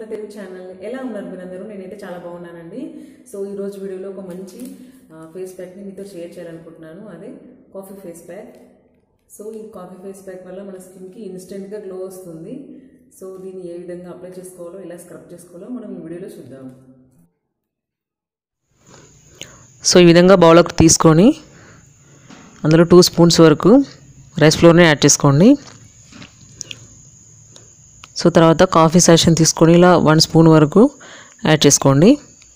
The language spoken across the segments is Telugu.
మమత తెలుగు ఛానల్ ఎలా ఉన్నారు మీరందరూ నేనైతే చాలా బాగున్నానండి సో ఈరోజు వీడియోలో ఒక మంచి ఫేస్ ప్యాక్ని మీతో షేర్ చేయాలనుకుంటున్నాను అదే కాఫీ ఫేస్ ప్యాక్ సో ఈ కాఫీ ఫేస్ ప్యాక్ వల్ల మన స్కిన్కి ఇన్స్టెంట్గా గ్లో వస్తుంది సో దీన్ని ఏ విధంగా అప్లై చేసుకోవాలో ఎలా స్క్రబ్ చేసుకోవాలో మనం ఈ వీడియోలో చూద్దాం సో ఈ విధంగా బౌల్లోకి తీసుకొని అందులో టూ స్పూన్స్ వరకు రైస్ ఫ్లోర్ని యాడ్ చేసుకోండి సో తర్వాత కాఫీ సెషన్ తీసుకొని ఇలా వన్ స్పూన్ వరకు యాడ్ చేసుకోండి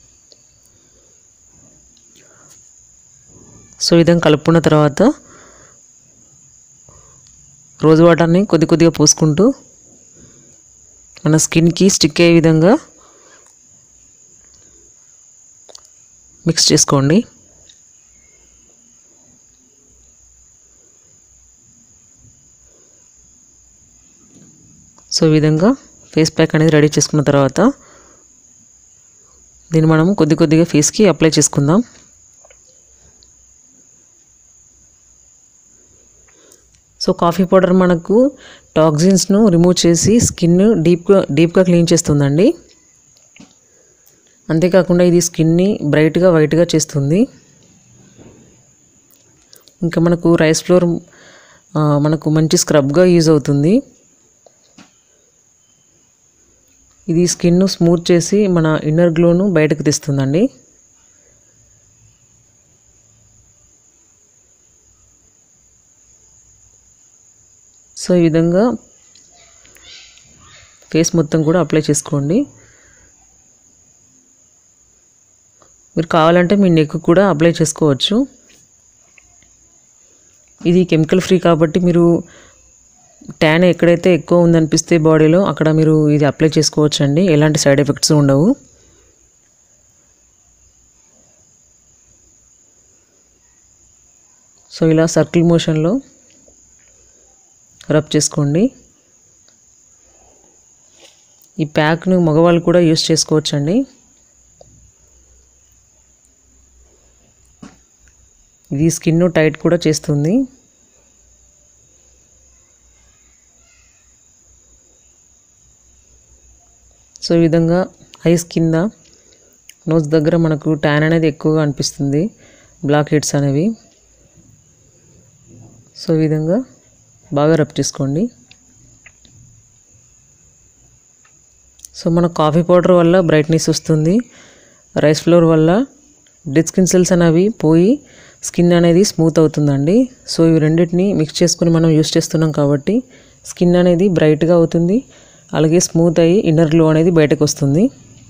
సో ఈ విధంగా కలుపుకున్న తర్వాత రోజు వాటర్ని కొద్ది కొద్దిగా పూసుకుంటూ మన స్కిన్కి స్టిక్ అయ్యే విధంగా మిక్స్ చేసుకోండి సో ఈ విధంగా ఫేస్ ప్యాక్ అనేది రెడీ చేసుకున్న తర్వాత దీన్ని మనం కొద్ది కొద్దిగా ఫేస్కి అప్లై చేసుకుందాం సో కాఫీ పౌడర్ మనకు టాక్సిన్స్ను రిమూవ్ చేసి స్కిన్ డీప్గా డీప్గా క్లీన్ చేస్తుందండి అంతేకాకుండా ఇది స్కిన్ని బ్రైట్గా వైట్గా చేస్తుంది ఇంకా మనకు రైస్ ఫ్లోర్ మనకు మంచి స్క్రబ్గా యూజ్ అవుతుంది ఇది స్కిన్ను స్మూత్ చేసి మన ఇన్నర్ గ్లోను బయటకు తీస్తుందండి సో ఈ విధంగా ఫేస్ మొత్తం కూడా అప్లై చేసుకోండి మీరు కావాలంటే మీ నెక్ కూడా అప్లై చేసుకోవచ్చు ఇది కెమికల్ ఫ్రీ కాబట్టి మీరు ట్యాన్ ఎక్కడైతే ఎక్కువ ఉందనిపిస్తే బాడీలో అక్కడ మీరు ఇది అప్లై చేసుకోవచ్చు అండి ఎలాంటి సైడ్ ఎఫెక్ట్స్ ఉండవు సో ఇలా సర్కిల్ మోషన్లో రబ్ చేసుకోండి ఈ ప్యాక్ను మగవాళ్ళు కూడా యూస్ చేసుకోవచ్చండి ఇది స్కిన్ టైట్ కూడా చేస్తుంది సో ఈ విధంగా ఐస్ కింద నోస్ దగ్గర మనకు ట్యాన్ అనేది ఎక్కువగా అనిపిస్తుంది బ్లాక్ హెడ్స్ అనేవి సో ఈ విధంగా బాగా రబ్ చేసుకోండి సో మన కాఫీ పౌడర్ వల్ల బ్రైట్నెస్ వస్తుంది రైస్ ఫ్లోర్ వల్ల డెడ్ స్కిన్ సెల్స్ అనేవి పోయి స్కిన్ అనేది స్మూత్ అవుతుందండి సో ఇవి రెండింటిని మిక్స్ చేసుకుని మనం యూస్ చేస్తున్నాం కాబట్టి స్కిన్ అనేది బ్రైట్గా అవుతుంది అలాగే స్మూత్ అయ్యి ఇన్నర్ గ్లో అనేది బయటకు వస్తుంది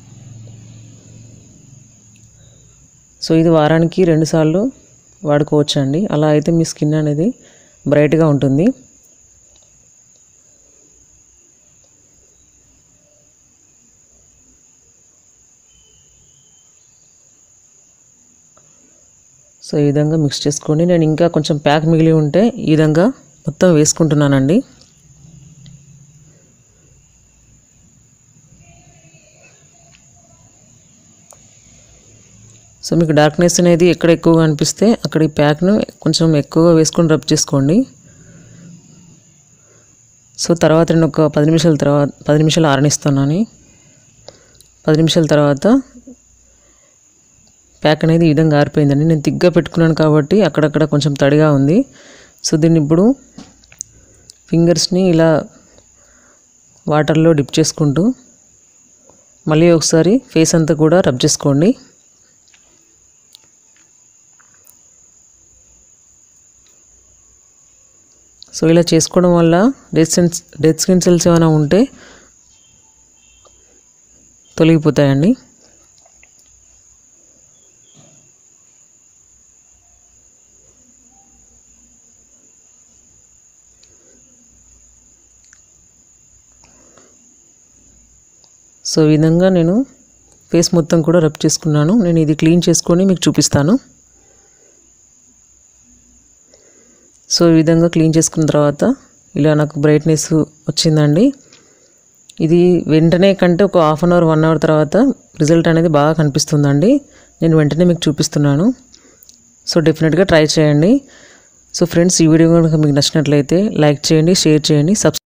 సో ఇది వారానికి రెండుసార్లు వాడుకోవచ్చండి అలా అయితే మీ స్కిన్ అనేది బ్రైట్గా ఉంటుంది సో ఈ విధంగా మిక్స్ చేసుకోండి నేను ఇంకా కొంచెం ప్యాక్ మిగిలి ఉంటే ఈ విధంగా మొత్తం వేసుకుంటున్నానండి సో మీకు డార్క్నెస్ అనేది ఎక్కడ ఎక్కువగా అనిపిస్తే అక్కడ ఈ ప్యాక్ను కొంచెం ఎక్కువగా వేసుకొని రబ్ చేసుకోండి సో తర్వాత నేను ఒక పది నిమిషాల తర్వాత పది నిమిషాలు ఆరనిస్తున్నాను పది నిమిషాల తర్వాత ప్యాక్ అనేది ఈ విధంగా ఆరిపోయిందండి నేను తిగ్గా పెట్టుకున్నాను కాబట్టి అక్కడక్కడ కొంచెం తడిగా ఉంది సో దీన్ని ఇప్పుడు ఫింగర్స్ని ఇలా వాటర్లో డిప్ చేసుకుంటూ మళ్ళీ ఒకసారి ఫేస్ అంతా కూడా రబ్ చేసుకోండి సో ఇలా చేసుకోవడం వల్ల dead sense dead skin cells ఏమైనా ఉంటే తొలగిపోతాయండి సో ఈ విధంగా నేను ఫేస్ మొత్తం కూడా రబ్ చేసుకున్నాను నేను ఇది క్లీన్ చేసుకొని మీకు చూపిస్తాను సో ఈ విధంగా క్లీన్ చేసుకున్న తర్వాత ఇలా నాకు బ్రైట్నెస్ వచ్చిందండి ఇది వెంటనే కంటే ఒక half an hour one hour తర్వాత రిజల్ట్ అనేది బాగా కనిపిస్తుందండి నేను వెంటనే మీకు చూపిస్తున్నాను సో డెఫినెట్గా ట్రై చేయండి సో ఫ్రెండ్స్ ఈ వీడియో కనుక మీకు నచ్చినట్లయితే లైక్ చేయండి షేర్ చేయండి సబ్స్క్రైబ్